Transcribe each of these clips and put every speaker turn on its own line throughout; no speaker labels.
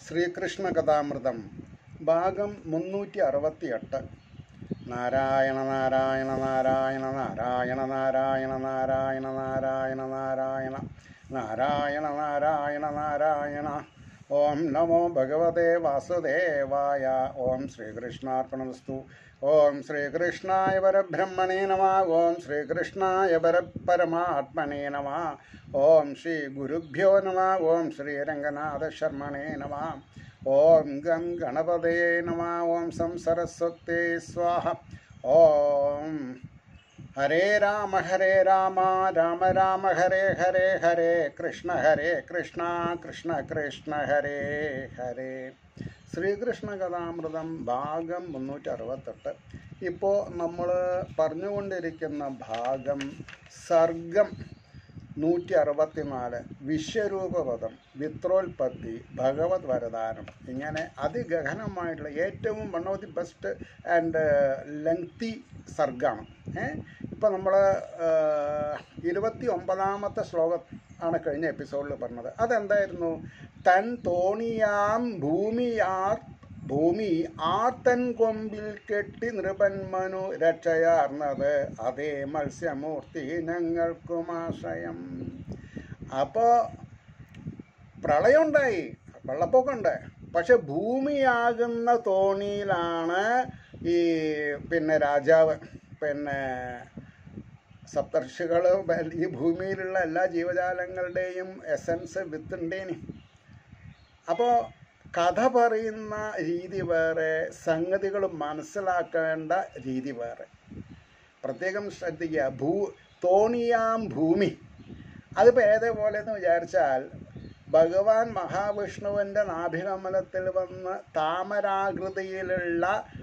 ശ്രീകൃഷ്ണ കഥാമൃതം ഭാഗം മുന്നൂറ്റി അറുപത്തിയെട്ട് നാരായണ നാരായണ നാരായണ നാരായണ നാരായണ നാരായണ നാരായണ നാരായണ നാരായണ നാരായണ നാരായണ ഓം നമോ ഭഗവതേ വാസുദേവായ ഓം ശ്രീകൃഷ്ണാർപ്പണമസ്തു ഓം ശ്രീകൃഷ്ണായ പരബ്രഹ്മണേ നമ ഓം ശ്രീകൃഷ്ണായ പരപരമാത്മനേ നമ ഓം ശ്രീ ഗുരുഭ്യോ നമ ഓം ശ്രീരംഗനാഥ ശർമ്മണേ നമ ഓം ഗം ഗണപതേ നമ ഓം സം സരസ്വത്തേ സ്വാഹ ഓം ഹരേ രാമ ഹരേ രാമ രാമ രാമ ഹരേ ഹരേ ഹരേ കൃഷ്ണ ഹരേ കൃഷ്ണ കൃഷ്ണ കൃഷ്ണ ഹരേ ഹരേ ശ്രീകൃഷ്ണ കഥാമൃതം ഭാഗം മുന്നൂറ്റി അറുപത്തെട്ട് ഇപ്പോൾ നമ്മൾ പറഞ്ഞുകൊണ്ടിരിക്കുന്ന ഭാഗം സർഗം നൂറ്റി അറുപത്തിനാല് വിശ്വരൂപപദം വിത്രോൽപത്തി ഭഗവത് വരദാനം ഇങ്ങനെ അതിഗഹനമായിട്ടുള്ള ഏറ്റവും one of the best and lengthy സർഗാണ് ഏ ഇപ്പം നമ്മൾ ഇരുപത്തി ഒമ്പതാമത്തെ ശ്ലോകം ആണ് കഴിഞ്ഞ എപ്പിസോഡിൽ പറഞ്ഞത് അതെന്തായിരുന്നു തൻ തോണിയാം ഭൂമിയാർ ഭൂമി ആർത്തൻ കൊമ്പിൽ കെട്ടി നൃപന്മനു രക്ഷയാർന്നത് അതേ മത്സ്യമൂർത്തി ഞങ്ങൾക്കും ആശ്രയം അപ്പോൾ പ്രളയമുണ്ടായി വെള്ളപ്പൊക്കമുണ്ട് പക്ഷെ ഭൂമിയാകുന്ന തോണിയിലാണ് ഈ പിന്നെ രാജാവ് പിന്നെ സപ്തർഷികൾ ഈ ഭൂമിയിലുള്ള എല്ലാ ജീവജാലങ്ങളുടെയും എസൻസ് വിത്തുണ്ടേനി അപ്പോൾ കഥ പറയുന്ന രീതി വേറെ സംഗതികൾ മനസ്സിലാക്കേണ്ട രീതി വേറെ പ്രത്യേകം ശ്രദ്ധിക്കുക ഭൂ തോണിയാം ഭൂമി അതിപ്പോൾ ഏതേപോലെ എന്ന് വിചാരിച്ചാൽ ഭഗവാൻ മഹാവിഷ്ണുവിൻ്റെ നാഭികമലത്തിൽ വന്ന് താമരാകൃതിയിലുള്ള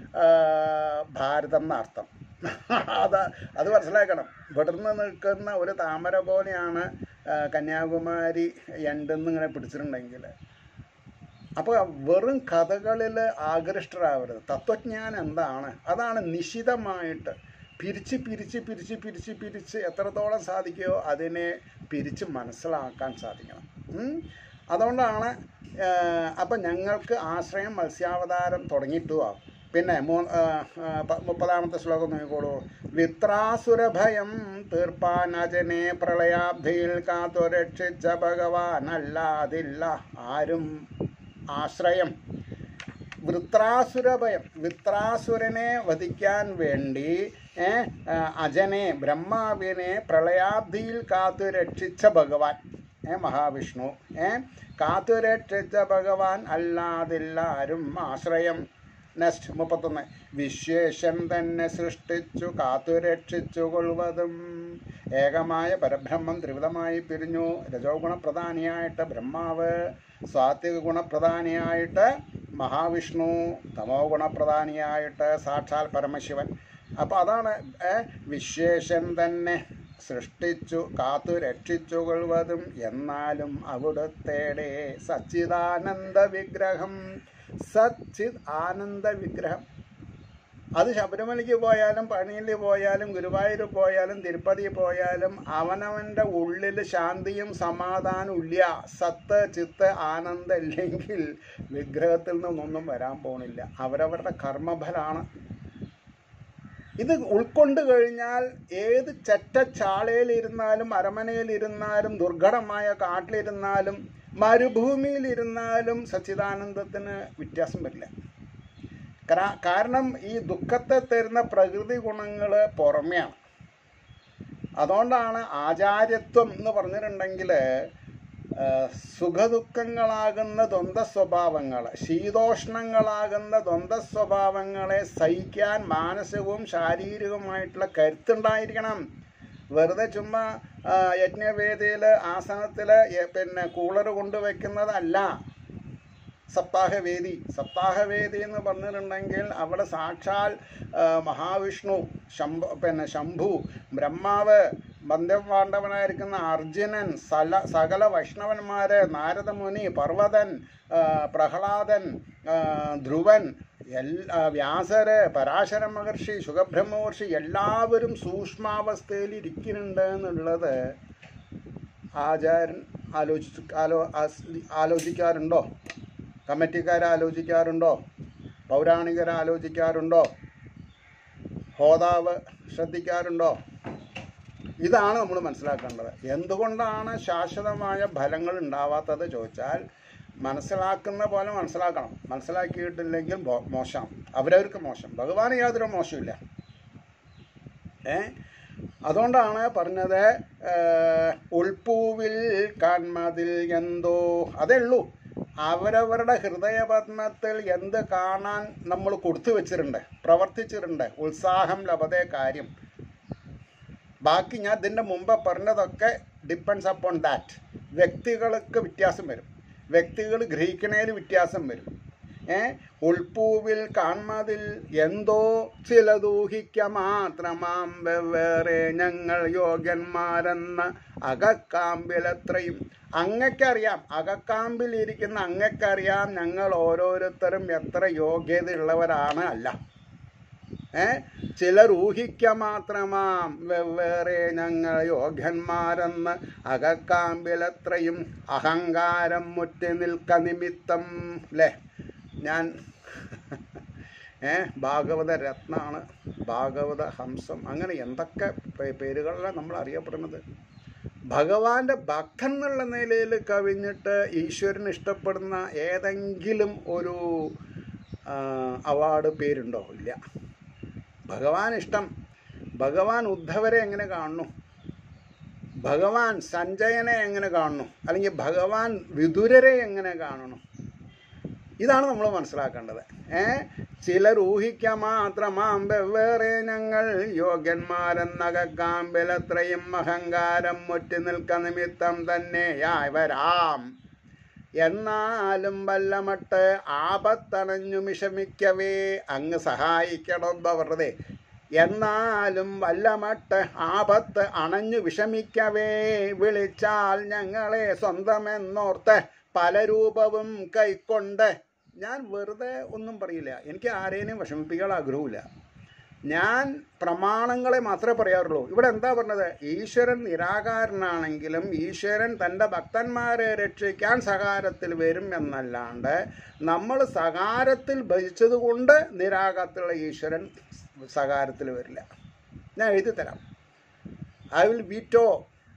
ഭാരതം എന്നർത്ഥം അത് അത് മനസ്സിലാക്കണം വിടർന്ന് നിൽക്കുന്ന ഒരു താമര പോലെയാണ് കന്യാകുമാരി എണ്ടെന്ന് ഇങ്ങനെ പിടിച്ചിട്ടുണ്ടെങ്കിൽ അപ്പോൾ വെറും കഥകളിൽ ആകൃഷ്ടരാവരുത് തത്വജ്ഞാനം എന്താണ് അതാണ് നിശിതമായിട്ട് പിരിച്ച് പിരിച്ച് പിരിച്ച് പിരിച്ച് പിരിച്ച് എത്രത്തോളം സാധിക്കുമോ അതിനെ പിരിച്ച് മനസ്സിലാക്കാൻ സാധിക്കണം അതുകൊണ്ടാണ് അപ്പം ഞങ്ങൾക്ക് ആശ്രയം മത്സ്യാവതാരം തുടങ്ങിയിട്ടുവാ പിന്നെ മൂ മുപ്പതാമത്തെ ശ്ലോകം നോക്കിക്കോളൂ വിത്രാസുരഭയം തീർപ്പാൻ അജനെ പ്രളയാബ്ധിയിൽ കാത്തു രക്ഷിച്ച ഭഗവാൻ അല്ലാതില്ല ആരും ആശ്രയം വൃത്രാസുരഭയം വൃത്രാസുരനെ വധിക്കാൻ വേണ്ടി അജനെ ബ്രഹ്മാവിനെ പ്രളയാബ്ധിയിൽ കാത്തു രക്ഷിച്ച ഭഗവാൻ ഏ മഹാവിഷ്ണു ഏ കാത്തു രക്ഷിച്ച ഭഗവാൻ അല്ലാതില്ല ആരും ആശ്രയം നെക്സ്റ്റ് മുപ്പത്തൊന്ന് വിശ്വേശൻ തന്നെ സൃഷ്ടിച്ചു കാത്തുരക്ഷിച്ചു കൊള്ളുവതും ഏകമായ പരബ്രഹ്മം ത്രിവിധമായി പിരിഞ്ഞു രജോ ഗുണപ്രധാനിയായിട്ട് ബ്രഹ്മാവ് സാത്വിക ഗുണപ്രധാനിയായിട്ട് മഹാവിഷ്ണു തമോ ഗുണപ്രധാനിയായിട്ട് സാക്ഷാൽ പരമശിവൻ അപ്പോൾ അതാണ് വിശ്വേശൻ തന്നെ സൃഷ്ടിച്ചു കാത്തു രക്ഷിച്ചു കൊള്ളുവതും എന്നാലും അവിടുത്തേടെ സച്ചിദാനന്ദ വിഗ്രഹം സച്ചിത് ആനന്ദ വിഗ്രഹം അത് ശബരിമലയ്ക്ക് പോയാലും പണിയിൽ പോയാലും ഗുരുവായൂർ പോയാലും തിരുപ്പതി പോയാലും അവനവൻ്റെ ഉള്ളിൽ ശാന്തിയും സമാധാനവും ഇല്ല സത്ത് ചിത്ത് ആനന്ദം ഇല്ലെങ്കിൽ വിഗ്രഹത്തിൽ നിന്നൊന്നും വരാൻ പോണില്ല അവരവരുടെ കർമ്മഫലാണ് ഇത് ഉൾക്കൊണ്ട് കഴിഞ്ഞാൽ ഏത് ചെറ്റച്ചാളയിലിരുന്നാലും അരമനയിലിരുന്നാലും ദുർഘടമായ കാട്ടിലിരുന്നാലും മരുഭൂമിയിലിരുന്നാലും സച്ചിദാനന്ദത്തിന് വ്യത്യാസം വരില്ല കാരണം ഈ ദുഃഖത്തെ തരുന്ന പ്രകൃതി ഗുണങ്ങൾ പുറമെയാണ് അതുകൊണ്ടാണ് ആചാര്യത്വം എന്ന് പറഞ്ഞിട്ടുണ്ടെങ്കിൽ സുഖദുഃഖങ്ങളാകുന്ന ദ്വന്ദ് സ്വഭാവങ്ങൾ ശീതോഷ്ണങ്ങളാകുന്ന ദ്വന്ദ് സ്വഭാവങ്ങളെ സഹിക്കാൻ മാനസികവും ശാരീരികവുമായിട്ടുള്ള കരുത്തുണ്ടായിരിക്കണം വെറുതെ ചുമ്മാ യജ്ഞവേദിയിൽ ആസനത്തിൽ പിന്നെ കൂളർ കൊണ്ടുവയ്ക്കുന്നതല്ല സപ്താഹവേദി സപ്താഹവേദി എന്ന് പറഞ്ഞിട്ടുണ്ടെങ്കിൽ അവിടെ സാക്ഷാൽ മഹാവിഷ്ണു ശംഭു പിന്നെ ശംഭു ബ്രഹ്മാവ് ബന്ധപാണ്ഡവനായിരിക്കുന്ന അർജുനൻ സല സകല വൈഷ്ണവന്മാര് നാരദമുനി പർവ്വതൻ പ്രഹ്ലാദൻ ധ്രുവൻ എല്ലാ വ്യാസര് പരാശര മഹർഷി സുഖബ്രഹ്മ മഹർഷി എല്ലാവരും സൂക്ഷ്മാവസ്ഥയിൽ ഇരിക്കുന്നുണ്ട് എന്നുള്ളത് ആചാര്യൻ ആലോചിച്ച് ആലോ ആലോചിക്കാറുണ്ടോ കമ്മിറ്റിക്കാരെ ആലോചിക്കാറുണ്ടോ പൗരാണികരെ ആലോചിക്കാറുണ്ടോ ഹോതാവ് ശ്രദ്ധിക്കാറുണ്ടോ ഇതാണ് നമ്മൾ മനസ്സിലാക്കേണ്ടത് എന്തുകൊണ്ടാണ് ശാശ്വതമായ ഫലങ്ങൾ ഉണ്ടാവാത്തത് ചോദിച്ചാൽ മനസ്സിലാക്കുന്ന പോലെ മനസ്സിലാക്കണം മനസ്സിലാക്കിയിട്ടില്ലെങ്കിൽ മോ- മോശം അവരവർക്ക് മോശം ഭഗവാന് യാതൊരു മോശമില്ല ഏ അതുകൊണ്ടാണ് പറഞ്ഞത് ഏഹ്, ഉൾപ്പൂവിൽ കാൺമതിൽ എന്തോ അതേ ഉള്ളൂ അവരവരുടെ ഹൃദയപത്മത്തിൽ എന്ത് കാണാൻ നമ്മൾ കൊടുത്തു വെച്ചിട്ടുണ്ട് പ്രവർത്തിച്ചിട്ടുണ്ട് ഉത്സാഹം ലഭതേ കാര്യം ബാക്കി ഞാൻ ഇതിൻ്റെ മുമ്പ് പറഞ്ഞതൊക്കെ ഡിപ്പെൻസ് അപ്പോൺ ദാറ്റ് വ്യക്തികൾക്ക് വ്യത്യാസം വരും വ്യക്തികൾ ഗ്രഹിക്കണേൽ വ്യത്യാസം വരും ഏ ഉൾപ്പൂവിൽ കാൺമതിൽ എന്തോ ചിലതൂഹിക്ക മാത്രമാം വെവ്വേറെ ഞങ്ങൾ യോഗ്യന്മാരെന്ന അകക്കാമ്പിലത്രയും അങ്ങക്കറിയാം അകക്കാമ്പിൽ ഇരിക്കുന്ന അങ്ങക്കറിയാം ഞങ്ങൾ ഓരോരുത്തരും എത്ര യോഗ്യതയുള്ളവരാണ് അല്ല ഏ ചിലർ ഊഹിക്ക മാത്രമാം വെവ്വേറെ ഞങ്ങൾ യോഗ്യന്മാരെന്ന് അകക്കാമ്പിലത്രയും അഹങ്കാരം മുറ്റി നിൽക്ക നിമിത്തം അല്ലേ ഞാൻ ഏ ഭാഗവത രത്നാണ് ഭാഗവത ഹംസം അങ്ങനെ എന്തൊക്കെ പേ- പേരുകളിലാണ് നമ്മൾ അറിയപ്പെടുന്നത് ഭഗവാന്റെ ഭക്തൻ എന്നുള്ള നിലയിൽ കവിഞ്ഞിട്ട് ഈശ്വരന് ഇഷ്ടപ്പെടുന്ന ഏതെങ്കിലും ഒരു ആ, അവാർഡ് പേരുണ്ടോ ഇല്ല ഭഗവാൻ ഇഷ്ടം ഭഗവാൻ ഉദ്ധവരെ എങ്ങനെ കാണുന്നു ഭഗവാൻ സഞ്ജയനെ എങ്ങനെ കാണുന്നു അല്ലെങ്കിൽ ഭഗവാൻ വിതുരരെ എങ്ങനെ കാണുന്നു ഇതാണ് നമ്മൾ മനസ്സിലാക്കേണ്ടത് ഏ ചിലർ ഊഹിക്ക മാത്രമാം വെവ്വേറെ ഞങ്ങൾ യോഗ്യന്മാരെന്നകക്കാമ്പിലത്രയും അഹങ്കാരം മുറ്റി നിൽക്ക നിമിത്തം തന്നെയായി വരാം എന്നാലും വല്ലമട്ട് ആപത്തണഞ്ഞു വിഷമിക്കവേ അങ്ങ് സഹായിക്കണം വെറുതെ എന്നാലും വല്ലമട്ട് ആപത്ത് അണഞ്ഞു വിഷമിക്കവേ വിളിച്ചാൽ ഞങ്ങളെ സ്വന്തമെന്നോർത്ത് പല രൂപവും കൈക്കൊണ്ട് ഞാൻ വെറുതെ ഒന്നും പറയില്ല എനിക്ക് ആരെയും വിഷമിപ്പിക്കാൻ ആഗ്രഹമില്ല ഞാൻ പ്രമാണങ്ങളെ മാത്രമേ പറയാറുള്ളൂ ഇവിടെ എന്താ പറഞ്ഞത് ഈശ്വരൻ നിരാകാരനാണെങ്കിലും ഈശ്വരൻ തൻ്റെ ഭക്തന്മാരെ രക്ഷിക്കാൻ സകാരത്തിൽ വരും എന്നല്ലാണ്ട് നമ്മൾ സകാരത്തിൽ ഭജിച്ചത് കൊണ്ട് നിരാകാരത്തിലുള്ള ഈശ്വരൻ സകാരത്തിൽ വരില്ല ഞാൻ എഴുതി തരാം ഐ വിൽ വീറ്റോ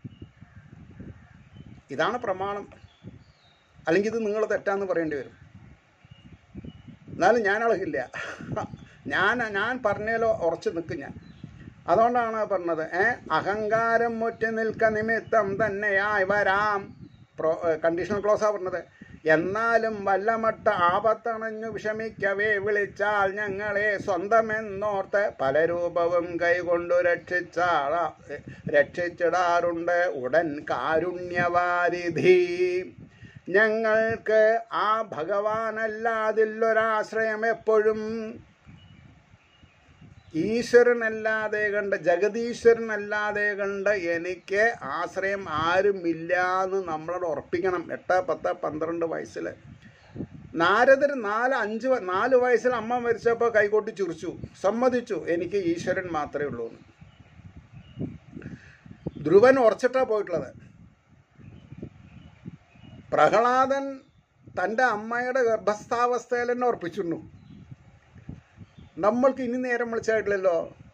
ഇതാണ് പ്രമാണം അല്ലെങ്കിൽ ഇത് നിങ്ങൾ തെറ്റാന്ന് പറയേണ്ടി വരും എന്നാലും ഞാൻ അളകില്ല ഞാൻ ഞാൻ പറഞ്ഞാലോ ഉറച്ചു നിൽക്കും ഞാൻ അതുകൊണ്ടാണ് പറഞ്ഞത് ഏ അഹങ്കാരം മുറ്റി നിൽക്ക നിമിത്തം തന്നെയായി വരാം പ്രോ കണ്ടീഷണൽ ക്ലോസാണ് പറഞ്ഞത് എന്നാലും വല്ലമട്ട ആപത്തണഞ്ഞു വിഷമിക്കവേ വിളിച്ചാൽ ഞങ്ങളെ സ്വന്തമെന്നോർത്ത് പല രൂപവും കൈകൊണ്ടു രക്ഷിച്ചാള രക്ഷിച്ചിടാറുണ്ട് ഉടൻ കാരുണ്യവാരിധി ഞങ്ങൾക്ക് ആ ഭഗവാനല്ലാതില്ലൊരാശ്രയം എപ്പോഴും ഈശ്വരനല്ലാതെ കണ്ട് ജഗതീശ്വരനല്ലാതെ കണ്ട് എനിക്ക് ആശ്രയം ആരുമില്ല എന്ന് നമ്മളോട് ഉറപ്പിക്കണം എട്ട് പത്ത് പന്ത്രണ്ട് വയസ്സിൽ നാരദർ നാല് അഞ്ച് വ- നാല് വയസ്സിൽ അമ്മ മരിച്ചപ്പോൾ കൈകൊട്ടി ചിരിച്ചു സമ്മതിച്ചു എനിക്ക് ഈശ്വരൻ മാത്രമേ ഉള്ളൂ എന്ന് ധ്രുവൻ ഉറച്ചിട്ടാ പോയിട്ടുള്ളത് പ്രഹ്ലാദൻ തൻ്റെ അമ്മയുടെ ഗർഭസ്ഥാവസ്ഥയിൽ തന്നെ ഉറപ്പിച്ചിരുന്നു നമ്മൾക്ക് ഇനി നേരം വിളിച്ചായിട്ടില്ലല്ലോ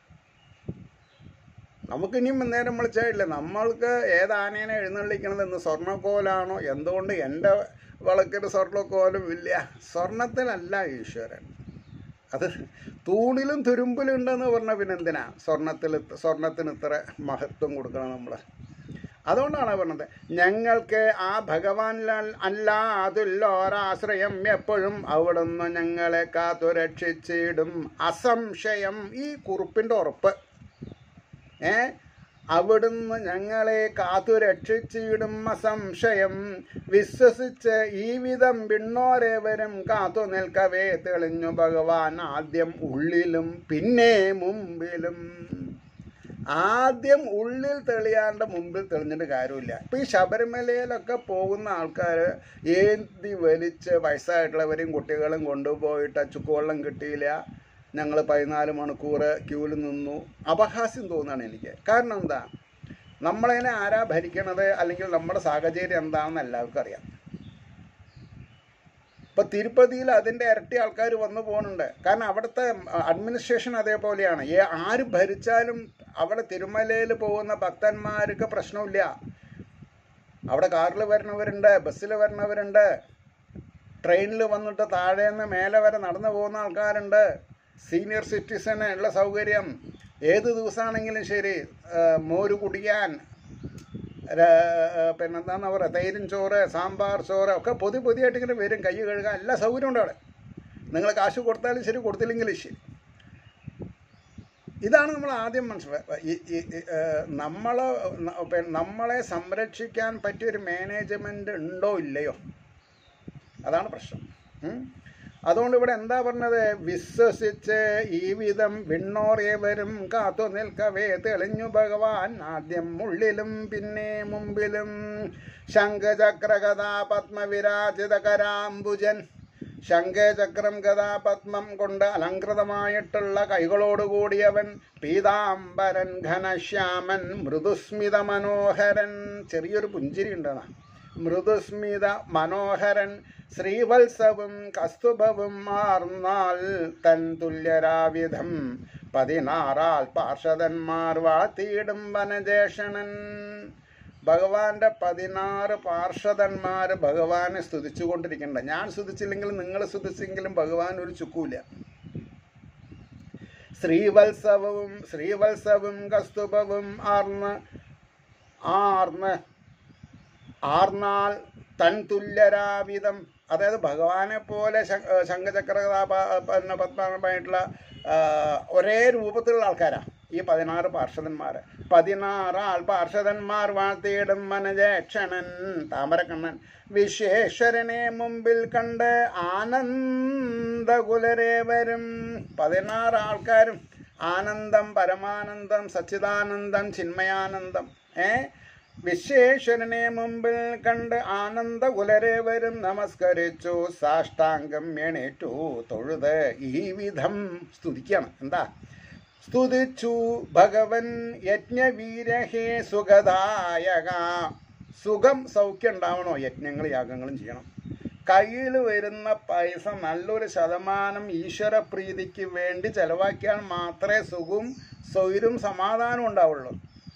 നമുക്ക് ഇനിയും നേരം വിളിച്ചായിട്ടില്ല നമ്മൾക്ക് ഏത് ആനേനെ എഴുന്നള്ളിക്കണത് എന്ന് സ്വർണ്ണക്കോലാണോ എന്തുകൊണ്ട് എൻ്റെ വിളക്കിന് സ്വർണ്ണക്കോലും ഇല്ല സ്വർണത്തിലല്ല ഈശ്വരൻ അത് തൂണിലും തുരുമ്പിലും ഉണ്ടെന്ന് പറഞ്ഞ പിന്നെ എന്തിനാ സ്വർണത്തിൽ സ്വർണത്തിന് ഇത്ര മഹത്വം കൊടുക്കണം നമ്മൾ അതുകൊണ്ടാണ് പറഞ്ഞത് ഞങ്ങൾക്ക് ആ ഭഗവാനിൽ അല്ലാതുള്ളൊരാശ്രയം എപ്പോഴും അവിടുന്ന് ഞങ്ങളെ കാത്തു രക്ഷിച്ചിടും അസംശയം ഈ കുറിപ്പിൻ്റെ ഉറപ്പ് ഏ അവിടുന്ന് ഞങ്ങളെ കാത്തു രക്ഷിച്ചിടും അസംശയം വിശ്വസിച്ച് ഈ വിധം പിന്നോരേവരും കാത്തു നിൽക്കവേ തെളിഞ്ഞു ഭഗവാൻ ആദ്യം ഉള്ളിലും പിന്നെ മുമ്പിലും ആദ്യം ഉള്ളിൽ തെളിയാണ്ട് മുമ്പിൽ തെളിഞ്ഞിട്ട് കാര്യമില്ല ഇപ്പം ഈ ശബരിമലയിലൊക്കെ പോകുന്ന ആൾക്കാർ ഏന്തി വലിച്ച് വയസ്സായിട്ടുള്ളവരെയും കുട്ടികളും കൊണ്ടുപോയിട്ട് ചുക്കുവെള്ളം കിട്ടിയില്ല ഞങ്ങൾ പതിനാല് മണിക്കൂർ ക്യൂവിൽ നിന്നു അപഹാസ്യം തോന്നുകയാണ് എനിക്ക് കാരണം എന്താ നമ്മളതിനെ ആരാ ഭരിക്കണത് അല്ലെങ്കിൽ നമ്മുടെ സാഹചര്യം എന്താണെന്ന് എല്ലാവർക്കും അറിയാം ഇപ്പോൾ തിരുപ്പതിയിൽ അതിൻ്റെ ഇരട്ടി ആൾക്കാർ വന്നു പോകുന്നുണ്ട് കാരണം അവിടുത്തെ അഡ്മിനിസ്ട്രേഷൻ അതേപോലെയാണ് ഏ ആര് ഭരിച്ചാലും അവിടെ തിരുമലയിൽ പോകുന്ന ഭക്തന്മാർക്ക് പ്രശ്നമില്ല അവിടെ കാറിൽ വരുന്നവരുണ്ട് ബസ്സിൽ വരുന്നവരുണ്ട് ട്രെയിനിൽ വന്നിട്ട് താഴെ നിന്ന് മേലെ വരെ നടന്നു പോകുന്ന ആൾക്കാരുണ്ട് സീനിയർ സിറ്റിസന് ഉള്ള സൗകര്യം ഏത് ദിവസമാണെങ്കിലും ശരി ആ, മോര് കുടിക്കാൻ ര- പിന്നെന്താന്ന് പറയുക തൈരും ചോറ് സാമ്പാർ ചോറ് ഒക്കെ പൊതി പൊതിയായിട്ട് ഇങ്ങനെ വരും കൈ കഴുകാൻ എല്ലാ സൗകര്യവും ഉണ്ട് അവിടെ നിങ്ങൾ കാശ് കൊടുത്താലും ശരി കൊടുത്തില്ലെങ്കിലും ശരി ഇതാണ് നമ്മൾ ആദ്യം മനസ്സിലാക്കുക നമ്മൾ നമ്മളെ സംരക്ഷിക്കാൻ പറ്റിയൊരു മാനേജ്മെൻറ്റ് ഉണ്ടോ ഇല്ലയോ അതാണ് പ്രശ്നം ഉം. അതുകൊണ്ട് ഇവിടെ എന്താ പറഞ്ഞത് വിശ്വസിച്ച് ഈ വിധം വിണ്ണോറിയവരും കാത്തു നിൽക്കവേ തെളിഞ്ഞു ഭഗവാൻ ആദ്യം ഉള്ളിലും പിന്നെ മുമ്പിലും ശംഖചക്രകഥാ പത്മവിരാജിത കരാംബുജൻ ശംഖചക്രം ഗതാപത്മം കൊണ്ട് അലങ്കൃതമായിട്ടുള്ള കൈകളോടുകൂടിയവൻ പീതാംബരൻ ഘനശ്യാമൻ മൃദുസ്മിത മനോഹരൻ ചെറിയൊരു പുഞ്ചിരി ഉണ്ടെന്നാ മൃദുസ്മിത മനോഹരൻ ശ്രീവത്സവും കസ്തുഭവും ആർന്നാൽ തൻ തുല്യരാവിധം പതിനാറാൽ പാർഷദന്മാർ വാഴ്ത്തിയിടും വനജേഷണൻ ഭഗവാന്റെ പതിനാറ് പാർഷദന്മാർ ഭഗവാനെ സ്തുതിച്ചുകൊണ്ടിരിക്കണ്ട ഞാൻ സ്തുതിച്ചില്ലെങ്കിലും നിങ്ങൾ സ്തുതിച്ചെങ്കിലും ഭഗവാൻ ഒരു ചുക്കൂല ശ്രീവത്സവവും ശ്രീവത്സവും കസ്തുഭവും ആർന്ന് ആർന്ന് ആർന്നാൽ തൻ തുല്യരാവിധം അതായത് ഭഗവാനെ പോലെ ശംഖചക്ര പിന്നെ പത്മനാഭമായിട്ടുള്ള ആ, ഒരേ രൂപത്തിലുള്ള ആൾക്കാരാണ് ഈ പതിനാറ് പാർഷദന്മാർ പതിനാറാൾ പാർഷദന്മാർ വാഴ്ത്തിയിടും മനജേക്ഷണൻ താമരക്കണ്ണൻ വിശ്വേശ്വരനെ മുമ്പിൽ കണ്ട് ആനന്ദകുലരെ വരും പതിനാറ് ആൾക്കാരും ആനന്ദം പരമാനന്ദം സച്ചിദാനന്ദം ചിന്മയാനന്ദം ഏ വിശ്വേശ്വരനെ മുമ്പിൽ കണ്ട് ആനന്ദകുലരെ വരും നമസ്കരിച്ചു സാഷ്ടാംഗം എണീറ്റു തൊഴുത് ഈ വിധം സ്തുതിക്കണം എന്താ സ്തുതിച്ചു ഭഗവൻ യജ്ഞവീരഹേ സുഖദായക സുഖം സൗഖ്യം ഉണ്ടാവണോ യജ്ഞങ്ങൾ യാഗങ്ങളും ചെയ്യണം കയ്യിൽ വരുന്ന പൈസ നല്ലൊരു ശതമാനം ഈശ്വര പ്രീതിക്ക് വേണ്ടി ചെലവാക്കിയാൽ മാത്രമേ സുഖവും സ്വൈരും സമാധാനവും ഉണ്ടാവുള്ളൂ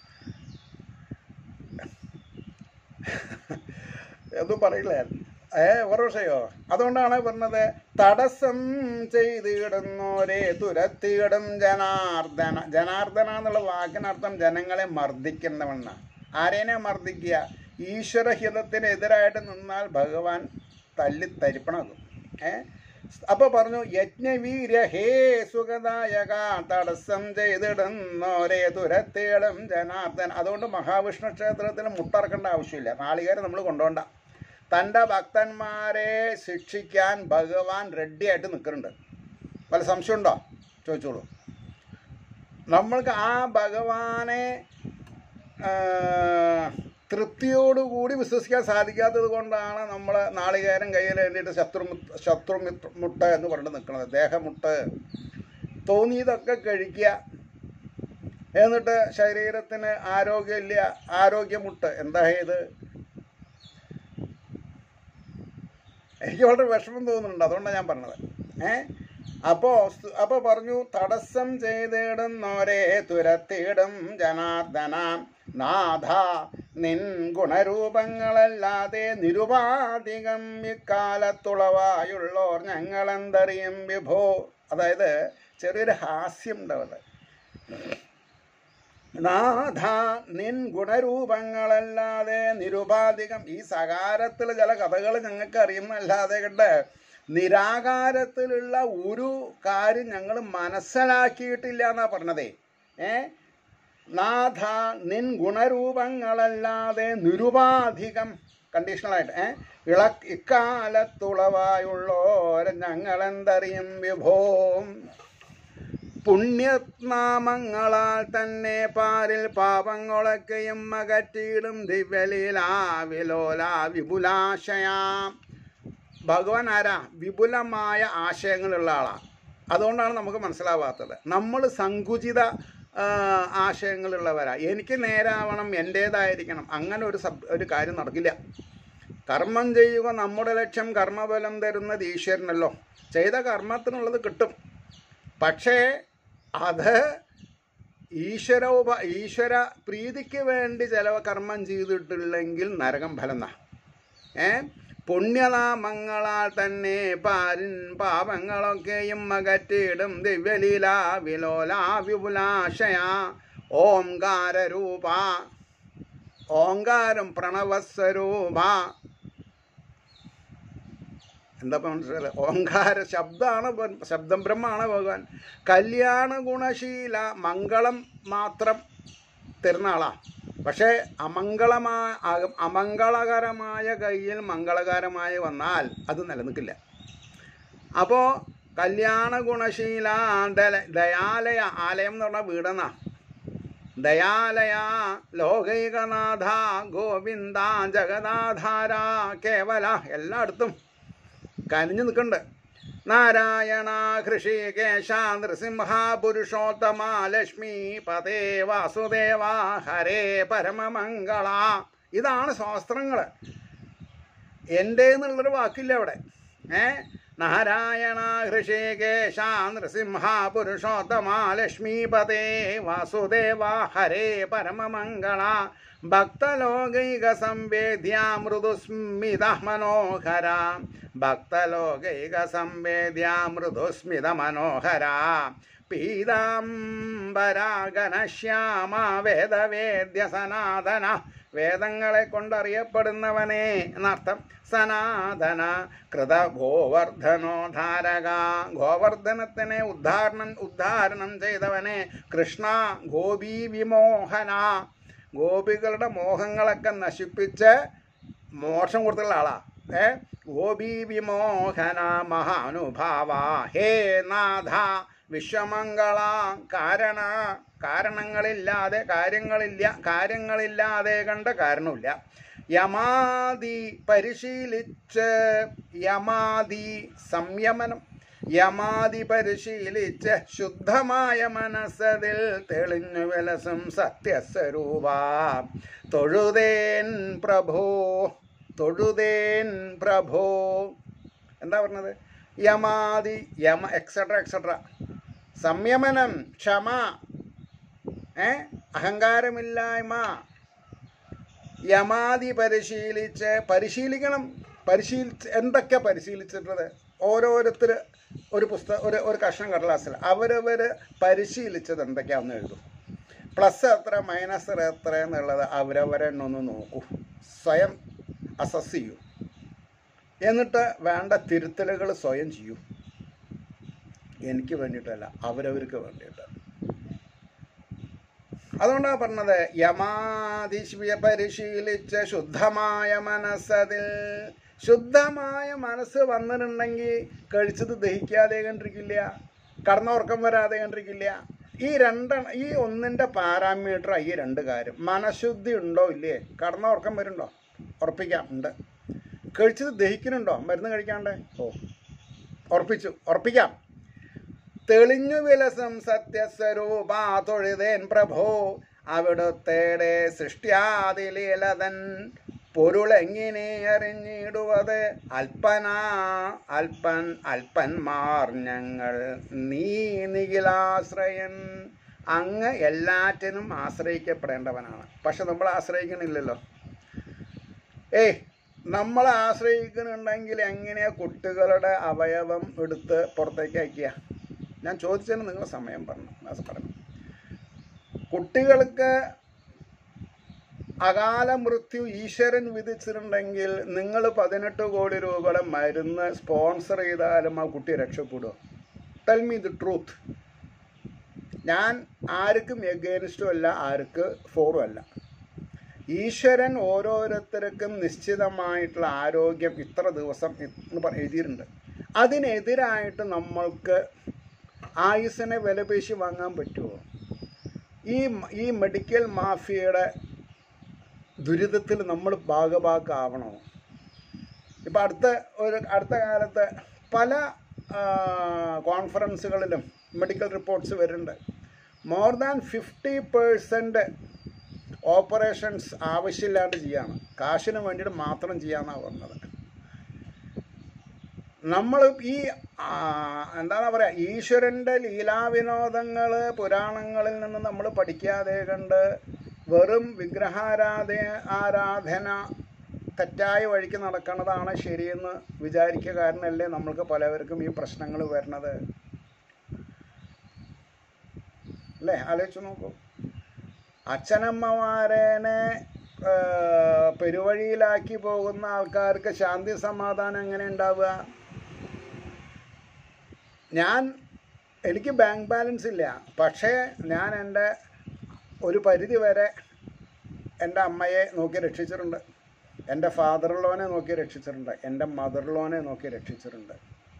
എന്ന് പറയില്ലായിരുന്നു ഏ ഒരു വിഷയോ അതുകൊണ്ടാണ് പറഞ്ഞത് തടസ്സം ചെയ്തിടുന്നോരെ തുരത്തിയിടും ജനാർദ്ദന ജനാർദ്ദന എന്നുള്ള വാക്കിനർത്ഥം ജനങ്ങളെ മർദ്ദിക്കുന്നവണ്ണ ആരേനെ മർദ്ദിക്കുക ഈശ്വരഹിതത്തിനെതിരായിട്ട് നിന്നാൽ ഭഗവാൻ തല്ലി തരിപ്പണാകും ഏ അപ്പൊ പറഞ്ഞു യജ്ഞവീര ഹേ സുഖദായക തടസ്സം ചെയ്തിടുന്നോരെ തുരത്തിയിടും ജനാർദ്ദൻ അതുകൊണ്ട് മഹാവിഷ്ണു ക്ഷേത്രത്തിൽ മുട്ടറക്കേണ്ട ആവശ്യമില്ല നാളികേരം നമ്മൾ കൊണ്ടുപോണ്ട തൻ്റെ ഭക്തന്മാരെ ശിക്ഷിക്കാൻ ഭഗവാൻ റെഡിയായിട്ട് നിൽക്കുന്നുണ്ട് വല്ല സംശയമുണ്ടോ ചോദിച്ചോളൂ നമ്മൾക്ക് ആ ഭഗവാനെ ആ, തൃപ്തിയോടുകൂടി വിശ്വസിക്കാൻ സാധിക്കാത്തത് കൊണ്ടാണ് നമ്മൾ നാളികേരം കയ്യിൽ വേണ്ടിയിട്ട് ശത്രു ശത്രുമിത്ര മുട്ട എന്ന് പറഞ്ഞിട്ട് നിൽക്കുന്നത് ദേഹമുട്ട് തോന്നിയതൊക്കെ കഴിക്കുക എന്നിട്ട് ശരീരത്തിന് ആരോഗ്യമില്ല ആരോഗ്യമുട്ട് എന്താ ഇത് എനിക്ക് വളരെ വിഷമം തോന്നുന്നുണ്ട് അതുകൊണ്ടാണ് ഞാൻ പറഞ്ഞത് ഏ അപ്പോ സ്തു- അപ്പൊ പറഞ്ഞു തടസ്സം ചെയ്തിടുന്നോരെ തുരത്തിയിടും ജനാർദ്ദന നാഥ നിൻ ഗുണരൂപങ്ങളല്ലാതെ നിരുപാധികം ഇക്കാലത്തുളവായുള്ളോർ ഞങ്ങളെന്തറിയും വിഭോ അതായത് ചെറിയൊരു ഹാസ്യം ഉണ്ടാവത് നാഥ നിൻ ഗുണരൂപങ്ങളല്ലാതെ നിരുപാധികം ഈ സകാരത്തിൽ ചില കഥകൾ ഞങ്ങൾക്ക് അറിയുന്നല്ലാതെ കണ്ട് നിരാകാരത്തിലുള്ള ഒരു കാര്യം ഞങ്ങൾ മനസ്സിലാക്കിയിട്ടില്ല എന്നാ പറഞ്ഞതേ ഏ നാഥ നിൻ ഗുണരൂപങ്ങളല്ലാതെ നിരുപാധികം കണ്ടീഷണലായിട്ട് ഏ ഇള ഇക്കാലത്തുളവായുള്ളോരെ ഞങ്ങളെന്തറിയും വിഭോം പുണ്യനാമങ്ങളാൽ തന്നെ പാരിൽ പാപങ്ങളൊക്കെയും അകറ്റിയിടും ദിവ്യലീലാവിലോല വിപുലാശയാം ഭഗവാൻ ആരാ വിപുലമായ ആശയങ്ങളുള്ള ആളാണ് അതുകൊണ്ടാണ് നമുക്ക് മനസ്സിലാവാത്തത് നമ്മൾ സങ്കുചിത ആ, ആശയങ്ങളുള്ളവരാ എനിക്ക് നേരാവണം എൻ്റേതായിരിക്കണം അങ്ങനെ ഒരു സബ് ഒരു കാര്യം നടക്കില്ല കർമ്മം ചെയ്യുക നമ്മുടെ ലക്ഷ്യം കർമ്മഫലം തരുന്നത് ഈശ്വരനല്ലോ ചെയ്ത കർമ്മത്തിനുള്ളത് കിട്ടും പക്ഷേ അത് ഈശ്വര ഉപ ഈശ്വര പ്രീതിക്ക് വേണ്ടി ചില കർമ്മം ചെയ്തിട്ടില്ലെങ്കിൽ നരകം ഫലം ഏ പുണ്യനാമങ്ങളാൽ തന്നെ പാരിൻ പാപങ്ങളൊക്കെയും അകറ്റിയിടും ദിവ്യലീല വിലോല വിപുലാശയ ഓംകാര രൂപ ഓങ്കാരം പ്രണവസ്വരൂപ എന്താ മനസ്സിലായത് ഓങ്കാര ശബ്ദമാണ് ഭ- ശബ്ദം ബ്രഹ്മാണ് ഭഗവാൻ കല്യാണ ഗുണശീല മംഗളം മാത്രം തരുന്ന ആളാ പക്ഷേ അമംഗളമായ അ- അമംഗളകരമായ കയ്യിൽ മംഗളകരമായി വന്നാൽ അത് നിലനിൽക്കില്ല അപ്പോൾ കല്യാണ ഗുണശീല ദല- ദയാലയ ആലയം എന്ന് പറഞ്ഞാൽ വീടെന്നാ ദയാലയ ലോകൈകനാഥ ഗോവിന്ദ ജഗദാധാര കേവല എല്ലായിടത്തും കനിഞ്ഞു നിൽക്കുന്നുണ്ട് നാരായണ ഹൃഷികേശ നൃസിംഹ പുരുഷോത്തമ ലക്ഷ്മി പതേ വാസുദേവ ഹരേ പരമമംഗള ഇതാണ് ശാസ്ത്രങ്ങൾ എൻ്റെ എന്നുള്ളൊരു വാക്കില്ല അവിടെ ഏ നാരായണ ഹൃഷികേശ നൃസിംഹ പുരുഷോത്തമ ലക്ഷ്മീപതേ വാസുദേവ ഹരേ പരമമംഗള ഭക്തലോകൈക സംവേദ്യ മൃദുസ്മിത മനോഹര ഭക്തലോകൈക സംവേദ്യ മൃദുസ്മിത മനോഹര പീതാംബരാഗനശ്യാമ വേദവേദ്യ സനാതന വേദങ്ങളെ കൊണ്ടറിയപ്പെടുന്നവനെ എന്നർത്ഥം സനാതന കൃത ഗോവർദ്ധനോ ധാരക ഗോവർദ്ധനത്തിനെ ഉദ്ധാരണം ഉദ്ധാരണം ചെയ്തവനെ കൃഷ്ണ ഗോപി വിമോഹന ഗോപികളുടെ മോഹങ്ങളൊക്കെ നശിപ്പിച്ച് മോക്ഷം കൊടുത്തുള്ള ആളാ ഏ ഗോപി വിമോഹന മഹാനുഭാവ ഹേ നാഥ വിശ്വമംഗള കാരണ കാരണങ്ങളില്ലാതെ കാര്യങ്ങളില്ല കാര്യങ്ങളില്ലാതെ കണ്ട കാരണമില്ല യമാതി പരിശീലിച്ച് യമാതി സംയമനം യമാതി പരിശീലിച്ച് ശുദ്ധമായ മനസ്സതിൽ തെളിഞ്ഞു വിലസും സത്യസ്വരൂപ തൊഴുതേൻ പ്രഭോ തൊഴുതേൻ പ്രഭോ എന്താ പറഞ്ഞത് യമാതി യമ എക്സെട്ര എക്സെട്ര സംയമനം ക്ഷമ ഏ അഹങ്കാരമില്ലായ്മ യമാതി പരിശീലിച്ച് പരിശീലിക്കണം പരിശീലിച്ച് എന്തൊക്കെ പരിശീലിച്ചിട്ടുള്ളത് ഓരോരുത്തർ ഒരു പുസ്തകം ഒരു ഒരു കഷ്ണം കടലാസിൽ അവരവർ പരിശീലിച്ചത് എന്തൊക്കെയാണെന്ന് എഴുതും പ്ലസ് എത്ര മൈനസ് എത്ര എന്നുള്ളത് അവരവരെ ഒന്ന് നോക്കൂ സ്വയം അസസ് ചെയ്യൂ എന്നിട്ട് വേണ്ട തിരുത്തലുകൾ സ്വയം ചെയ്യൂ എനിക്ക് വേണ്ടിയിട്ടല്ല അവരവർക്ക് വേണ്ടിയിട്ട് അതുകൊണ്ടാണ് പറഞ്ഞത് യമാതിശ്വ പരിശീലിച്ച് ശുദ്ധമായ മനസ്സതിൽ ശുദ്ധമായ മനസ്സ് വന്നിട്ടുണ്ടെങ്കിൽ കഴിച്ചത് ദഹിക്കാതെ കണ്ടിരിക്കില്ല കടന്നുറക്കം വരാതെ കണ്ടിരിക്കില്ല ഈ രണ്ട് ഈ ഒന്നിൻ്റെ പാരാമീറ്റർ ഈ രണ്ട് കാര്യം മനഃശുദ്ധി ഉണ്ടോ ഇല്ലേ കടന്നുറക്കം വരുന്നുണ്ടോ ഉറപ്പിക്കാം ഉണ്ട് കഴിച്ചത് ദഹിക്കുന്നുണ്ടോ മരുന്ന് കഴിക്കാണ്ട് ഓ ഉറപ്പിച്ചു ഉറപ്പിക്കാം തെളിഞ്ഞു വിലസം സത്യസ്വരൂപ തൊഴുതേൻ പ്രഭോ അവിടുത്തേടെ സൃഷ്ടിയാതിലീലതൻ പൊരുളെങ്ങനെ അറിഞ്ഞിടുവത് അൽപ്പന അൽപ്പൻ അൽപ്പന്മാർ ഞങ്ങൾ നീ നിഖിലാശ്രയൻ അങ്ങ് എല്ലാറ്റിനും ആശ്രയിക്കപ്പെടേണ്ടവനാണ് പക്ഷെ നമ്മൾ ആശ്രയിക്കണില്ലല്ലോ ഏയ് നമ്മൾ ആശ്രയിക്കുന്നുണ്ടെങ്കിൽ എങ്ങനെയാ കുട്ടികളുടെ അവയവം എടുത്ത് പുറത്തേക്ക് അയക്കുക ഞാൻ ചോദിച്ചതിന് നിങ്ങൾ സമയം പറഞ്ഞു അത് പറഞ്ഞു കുട്ടികൾക്ക് അകാല മൃത്യു ഈശ്വരൻ വിധിച്ചിട്ടുണ്ടെങ്കിൽ നിങ്ങൾ പതിനെട്ട് കോടി രൂപയുടെ മരുന്ന് സ്പോൺസർ ചെയ്താലും ആ കുട്ടി രക്ഷപ്പെടുമോ ടെൽ മീ ദി ട്രൂത്ത് ഞാൻ ആർക്കും എഗേൻസ്റ്റും അല്ല ആർക്ക് ഫോറും അല്ല ഈശ്വരൻ ഓരോരുത്തർക്കും നിശ്ചിതമായിട്ടുള്ള ആരോഗ്യം ഇത്ര ദിവസം എന്ന് പറ എഴുതിയിട്ടുണ്ട് അതിനെതിരായിട്ട് നമ്മൾക്ക് ആയുസ്സിനെ വിലപേശി വാങ്ങാൻ പറ്റുമോ ഈ ഈ മെഡിക്കൽ മാഫിയയുടെ ദുരിതത്തിൽ നമ്മൾ ഭാഗഭാക്കാവണോ ഇപ്പം അടുത്ത ഒരു അടുത്ത കാലത്ത് പല ആ, കോൺഫറൻസുകളിലും മെഡിക്കൽ റിപ്പോർട്ട്സ് വരുന്നുണ്ട് more than fifty percent operations ആവശ്യമില്ലാണ്ട് ചെയ്യാണ് കാശിന് വേണ്ടിയിട്ട് മാത്രം ചെയ്യാമെന്നാണ് പറഞ്ഞത് നമ്മൾ ഈ ആ, എന്താണ് പറയുക ഈശ്വരൻ്റെ ലീലാവിനോദങ്ങൾ പുരാണങ്ങളിൽ നിന്ന് നമ്മൾ പഠിക്കാതെ കണ്ട് വെറും വിഗ്രഹാരാധ ആരാധന തെറ്റായ വഴിക്ക് നടക്കുന്നതാണ് ശരിയെന്ന് വിചാരിക്കുക കാരണമല്ലേ നമ്മൾക്ക് പലവർക്കും ഈ പ്രശ്നങ്ങൾ വരുന്നത് അല്ലേ ആലോചിച്ച് നോക്കൂ അച്ഛനമ്മമാരനെ ആ, പെരുവഴിയിലാക്കി പോകുന്ന ആൾക്കാർക്ക് ശാന്തി സമാധാനം എങ്ങനെ ഉണ്ടാവുക ഞാൻ എനിക്ക് ബാങ്ക് ബാലൻസ് ഇല്ല പക്ഷേ ഞാൻ എൻ്റെ ഒരു പരിധി വരെ എൻ്റെ അമ്മയെ നോക്കി രക്ഷിച്ചിട്ടുണ്ട് എൻ്റെ ഫാദറിലോനെ നോക്കി രക്ഷിച്ചിട്ടുണ്ട് എൻ്റെ മദറിലോനെ നോക്കി രക്ഷിച്ചിട്ടുണ്ട്